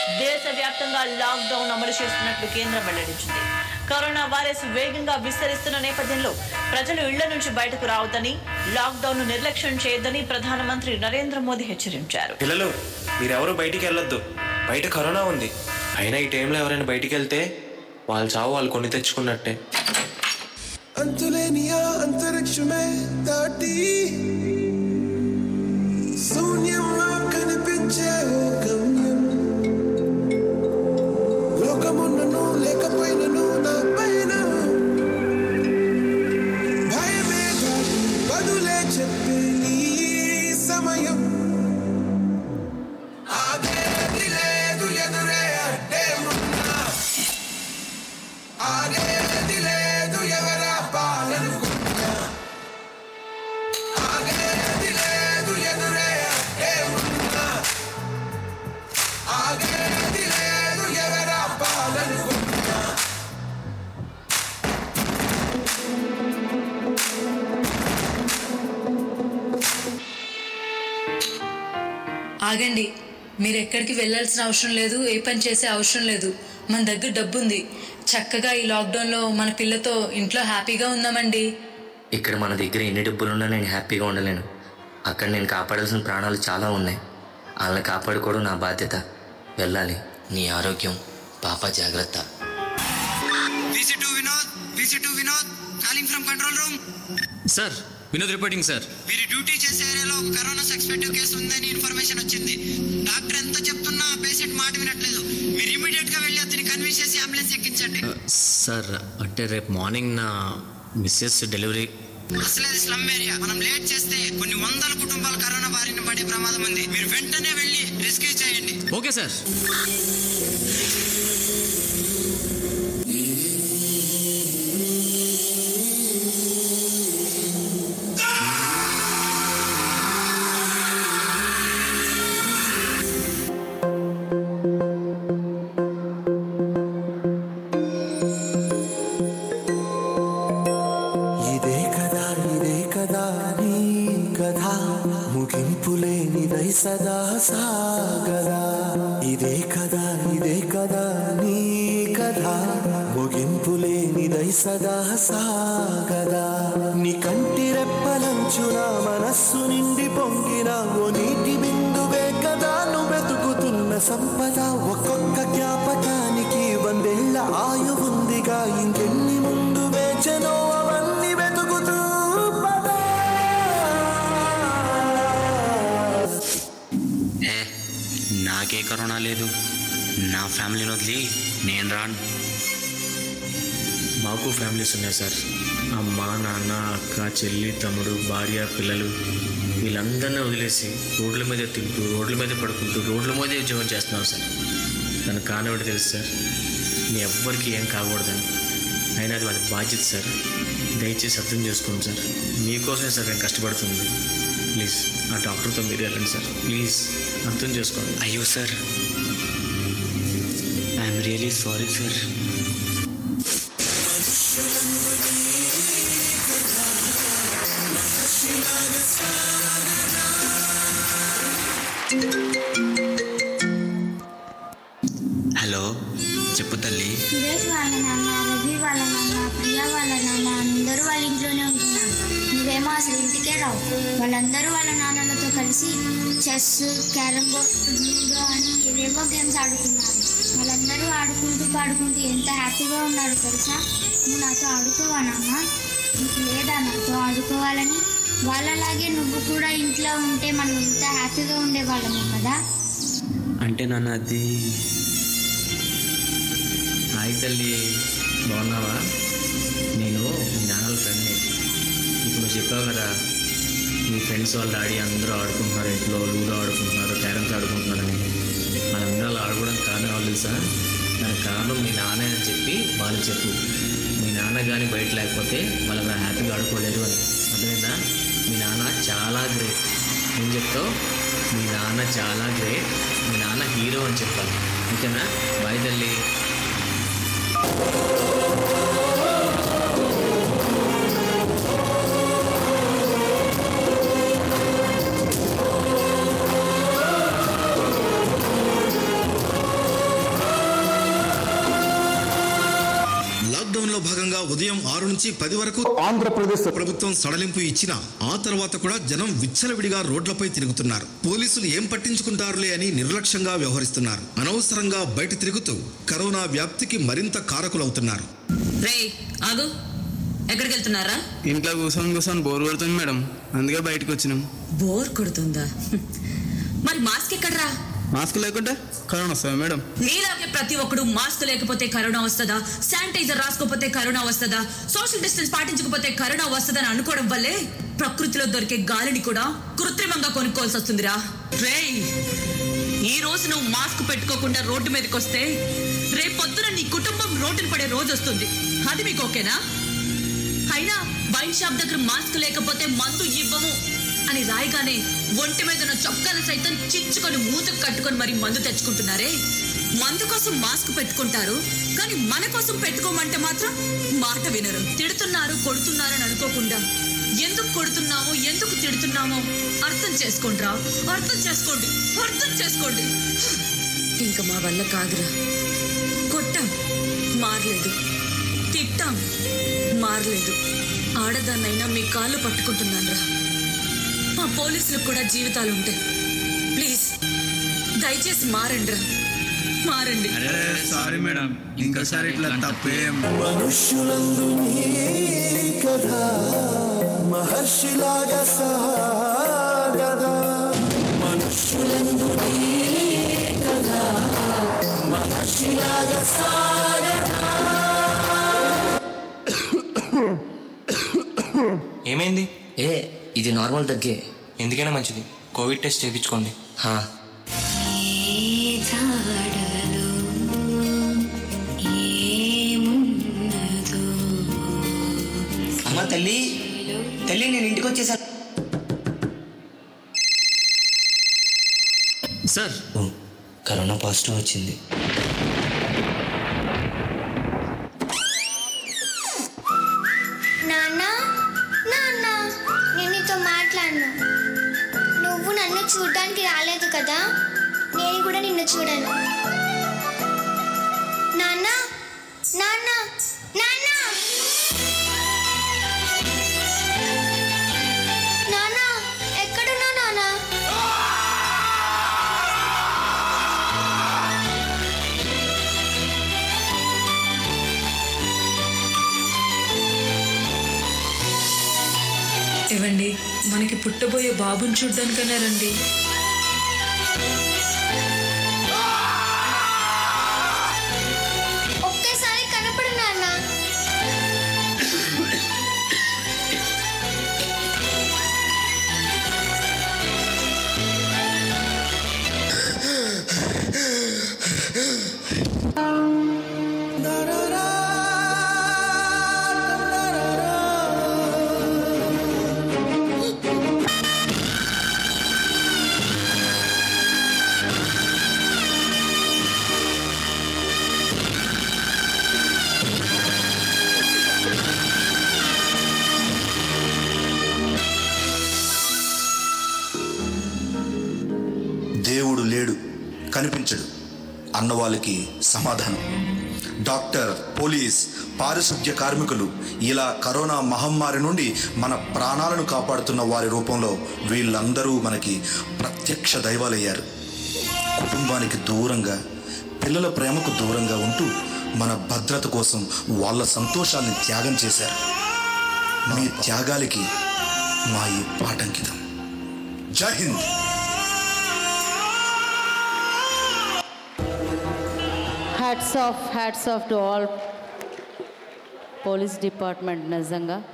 దేశవ్యాప్తంగా లాక్డౌన్ అమలు చేస్తున్నట్లు కేంద్రం వెల్లడించింది కరోనా వైరస్ వేగంగా విస్తరిస్తున్న నేపథ్యంలో ప్రజలు ఇళ్ల నుంచి బయటకు రావద్దని లాక్డౌన్ ను నిర్లక్ష్యం చేయొద్దని ప్రధానమంత్రి నరేంద్ర మోదీ హెచ్చరించారు పిల్లలు మీరెవరు బయటికి వెళ్ళొద్దు బయట కరోనా ఉంది అయినా ఈ టైంలో ఎవరైనా బయటికి వెళ్తే వాళ్ళ చావు వాళ్ళు కొని తెచ్చుకున్నట్టే అంతులేని ఆ అంతరిక్షమే దాటి శూన్యంలో కనిపించే ఓ గమ్యం లోకమున్నను లేకపోయినను నా పైన భయమే కాదు బదులే చెప్పే నీ సమయం ఆగేది లేదు ఎదురే అడ్డే ఉన్నా ఆగేది లేదు ఎవరా పాలనుకున్నా ఆగేది లేదు ఎదురే అడ్డే ఉన్నా ఆగేది లేదు ఎవరా పాలనుకున్నా ఆగండి మీరు ఎక్కడికి వెళ్ళాల్సిన అవసరం లేదు ఏ పని చేసే అవసరం లేదు మన దగ్గర డబ్బు ఉంది చక్కగా ఈ లాక్డౌన్లో మన పిల్లతో ఇంట్లో హ్యాపీగా ఉందామండి ఇక్కడ మన దగ్గర ఎన్ని డబ్బులున్నా నేను హ్యాపీగా ఉండలేను అక్కడ నేను కాపాడాల్సిన ప్రాణాలు చాలా ఉన్నాయి వాళ్ళని కాపాడుకోవడం నా బాధ్యత వెళ్ళాలి నీ ఆరోగ్యం పాప జాగ్రత్త VC2 Vinod VC2 Vinod calling from control room sir Vinod reporting sir మీరు డ్యూటీ చేసే ఏరియాలో ఒక కరోనా సస్పెక్టివ్ కేసు ఉందని ఇన్ఫర్మేషన్ వచ్చింది డాక్టర్ ఎంత చెప్తున్నా ఆ పేషెంట్ మాట వినట్లేదు మీరు ఇమీడియట్ గా వెళ్ళి అతన్ని కన్విన్స్ చేసి అంబులెన్స్ ఎక్కించండి సార్ అంటే రేపు మార్నింగ్ నా మిస్సెస్ డెలివరీ అసలు ఇది స్లమ్ ఏరియా మనం లేట్ చేస్తే కొన్ని వందల కుటుంబాలు కరోనా బారిన పడే ప్రమాదం ఉంది మీరు వెంటనే వెళ్ళి రెస్క్యూ చేయండి ఓకే సార్ ఇదే కదా ఇదే కదా నీ కథ ముగింపు లేనిదై సదా సాగదా ఇదే కదా ఇదే కదా నీ కథ ముగింపు లేనిదై సదా సాగదా నీ కంటి రెప్పలంచున మనస్సు నిండి పొంగిన ఓ నీటి బిందువే కదా నువ్వు వెతుకుతున్న సంపద ఒక్కొక్క జ్ఞాపకానికి వందేళ్ల ఆయువుందిగా ఇంకెన్ని ముందు వేచనో అవన్నీ వెతుకుతూ పదా. ఏ నాకే కరోనా లేదు నా ఫ్యామిలీని వదిలి నేను రాను మాకు ఫ్యామిలీస్ ఉన్నాయి సార్ అమ్మ నాన్న అక్క చెల్లి తమ్ముడు భార్య పిల్లలు వీళ్ళందరినీ వదిలేసి రోడ్ల మీద తింటూ రోడ్ల మీద పడుకుంటూ రోడ్ల మీదే ఉద్యోగం చేస్తున్నాం సార్ నన్ను కానివ్వడం తెలుసు సార్ మీ ఎవ్వరికి ఏం కాకూడదని అయినా అది వాళ్ళ బాధ్యత సార్ దయచేసి అర్థం చేసుకోండి సార్ మీకోసమే సార్ నేను కష్టపడుతుంది ప్లీజ్ ఆ డాక్టర్తో మీరు వెళ్ళండి సార్ ప్లీజ్ అర్థం చేసుకోండి అయ్యో sir I'm really sorry sir hello చెప్పు తల్లి సురేష్ వాళ్ళ నాన్న రవి వాళ్ళ నాన్న ప్రియా వాళ్ళ నాన్న అందరూ వాళ్ళ ఇంట్లోనే ఉంటున్నారు నువ్వేమో అసలు ఇంటికే రావు వాళ్ళందరూ వాళ్ళ నాన్నలతో కలిసి చెస్ క్యారమ్ బోర్డ్ లూడో అని ఏవేవో గేమ్స్ ఆడుతున్నారు వాళ్ళందరూ ఆడుకుంటూ పాడుకుంటూ ఎంత హ్యాపీగా ఉన్నారు తెలుసా నువ్వు నాతో ఆడుకోవా నాన్న నీకు లేదా నాతో ఆడుకోవాలని వాళ్ళలాగే నువ్వు కూడా ఇంట్లో ఉంటే మనం ఎంత హ్యాపీగా ఉండేవాళ్ళము కదా అంటే నాన్న అది హాయ్ తల్లి బాగున్నావా నేను మీ నాన్నల ఫ్రెండ్ని ఇప్పుడు నువ్వు చెప్పావు కదా మీ ఫ్రెండ్స్ వాళ్ళ డాడీ అందరూ ఆడుకుంటున్నారు ఇంట్లో లూడో ఆడుకుంటున్నారు క్యారమ్స్ ఆడుకుంటున్నారని వాళ్ళందరూ అలా ఆడుకోవడం కారణం వాళ్ళు తెలుసా దానికి కారణం మీ నాన్నే అని చెప్పి వాళ్ళు చెప్పు మీ నాన్న కానీ బయట లేకపోతే వాళ్ళు అలా హ్యాపీగా ఆడుకోలేరు అని అర్థమైందా మీ నాన్న చాలా గ్రేట్ ఏం చెప్తావు మీ నాన్న చాలా గ్రేట్ మీ నాన్న హీరో అని చెప్పాలి ఓకేనా బాయ్ తల్లి ఉదయం ఆరు నుంచి పది వరకు ఆంధ్రప్రదేశ్ ప్రభుత్వం సడలింపు ఇచ్చినా ఆ తర్వాత కూడా జనం విచ్చలవిడిగా రోడ్లపై తిరుగుతున్నారు పోలీసులు ఏం పట్టించుకుంటారులే అని నిర్లక్ష్యంగా వ్యవహరిస్తున్నారు అనవసరంగా బయట తిరుగుతూ కరోనా వ్యాప్తికి మరింత కారకులవుతున్నారు రే ఆగు ఎక్కడికి వెళ్తున్నారా ఇంట్లో కూర్చొని కూర్చొని బోర్ కొడుతుంది మేడం అందుకే బయటకు వచ్చినాం బోర్ కొడుతుందా మరి మాస్క్ ఎక్కడరా మాస్క్ లేకుంటే కరోనా వస్తుంది మేడం నీలాగే ప్రతి ఒక్కడు మాస్క్ లేకపోతే కరోనా వస్తుందా శానిటైజర్ రాసుకోకపోతే కరోనా వస్తుందా సోషల్ డిస్టెన్స్ పాటించకపోతే కరోనా వస్తుందని అనుకోవడం వల్లే ప్రకృతిలో దొరికే గాలిని కూడా కృత్రిమంగా కొనుక్కోవాల్సి వస్తుందిరా రేయ్ ఈ రోజు నువ్వు మాస్క్ పెట్టుకోకుండా రోడ్డు మీదకి వస్తే రేపొద్దున నీ కుటుంబం రోడ్డున పడే రోజు వస్తుంది అది మీకు ఓకేనా అయినా వైన్ షాప్ దగ్గర మాస్క్ లేకపోతే మందు ఇవ్వము అని రాయగానే ఒంటి మీద ఉన్న చొక్కాను సైతం చించుకొని మూతకు కట్టుకొని మరి మందు తెచ్చుకుంటున్నారే మందు కోసం మాస్క్ పెట్టుకుంటారు కానీ మన కోసం పెట్టుకోమంటే మాత్రం మాట వినరు తిడుతున్నారు కొడుతున్నారు అని అనుకోకుండా ఎందుకు కొడుతున్నామో ఎందుకు తిడుతున్నామో అర్థం చేసుకోండిరా అర్థం చేసుకోండి అర్థం చేసుకోండి ఇంకా మా వల్ల కాదురా కొట్టాం మారలేదు తిట్టాం మారలేదు ఆడదాన్నైనా మీ కాళ్ళు పట్టుకుంటున్నాను రా మా పోలీసులకు కూడా జీవితాలు ఉంటాయి ప్లీజ్ దయచేసి మారండి రా మారండి సారీ మేడం ఇంకోసారి ఇట్లా తప్పేం మనుష్యులందు నీ కథ మహర్షిలాగా సాగదా మనుష్యులందు నీ కథ మహర్షిలాగా సాగదా ఏమైంది ఏ ఇది నార్మల్ దగ్గే ఎందుకైనా మంచిది కోవిడ్ టెస్ట్ చేయించుకోండి హా అమ్మ తల్లి తల్లి నేను ఇంటికి వచ్చేసాను సార్ కరోనా పాజిటివ్ వచ్చింది నాన్న నాన్న నేను నీతో మాట్లాడను నువ్వు నన్ను చూడడానికి రాలేదు కదా నేను కూడా నిన్ను చూడను నాన్న నాన్న నాన్న నాన్న ఎక్కడున్నా నాన్న ఇవ్వండి మనకి పుట్టబోయే బాబుని చూడ్డానికన్నా రండి ఒక్కసారి కనపడు నాన్న దేవుడు లేడు కనిపించడు అన్న వాళ్ళకి సమాధానం డాక్టర్ పోలీస్ పారిశుద్ధ్య కార్మికులు ఇలా కరోనా మహమ్మారి నుండి మన ప్రాణాలను కాపాడుతున్న వారి రూపంలో వీళ్ళందరూ మనకి ప్రత్యక్ష దైవాలయ్యారు కుటుంబానికి దూరంగా పిల్లల ప్రేమకు దూరంగా ఉంటూ మన భద్రత కోసం వాళ్ళ సంతోషాల్ని త్యాగం చేశారు మీ త్యాగాలకి మా ఈ పాఠంకితం Jai Hind hats off hats off to all police department నిజంగా